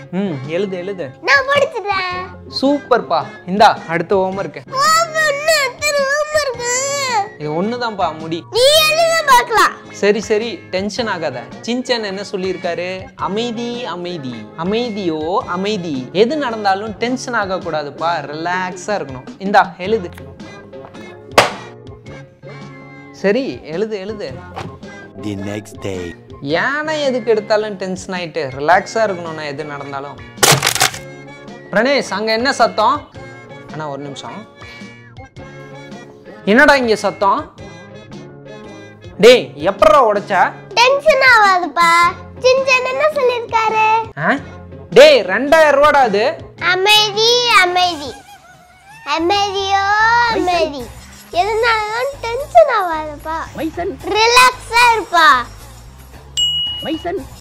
ம் எழுது எழுது நான் படிச்சிட்டேன் சூப்பர்ப்பா இந்தா அடுத்த ஹோம்ஒர்க்கு இன்னும் எத்தனை homework? இது ஒண்ணுதான்ப்பா முடி நீ எழுத பார்க்கலாம் சரி சரி டென்ஷன் ஆகாத சின்சன் என்ன சொல்லியிருக்காரு அமைதி அமைதி அமைதியோ அமைதி எது நடந்தாலும் டென்ஷன் ஆகக்கூடாதுப்பா ரிலாக்ஸா இருக்கணும் இந்தா எழுது சரி எழுது எழுது The next day. ஏன்னா எதுக்கு எடுத்தாலும் டென்ஷன் ஆயிட்டு ரிலாக்ஸா இருக்கணும்னா எது நடந்தாலும் பிரணேஷ் அங்க என்ன சத்தம் அண்ணா ஒரு நிமிஷம் என்னடா இங்க சத்தம் டேய் எப்படா உடைச்ச டென்ஷன் ஆகாதுப்பா சின்சன் என்ன சொல்லிருக்காரு ஆ? டேய் ரெண்டாயிரம் ரூபாடா அது அமைதி அமைதி அமைதியோ அமைதி எதுனாலும் டென்ஷன் ஆகாதுப்பா ரிலாக்ஸா இருப்பா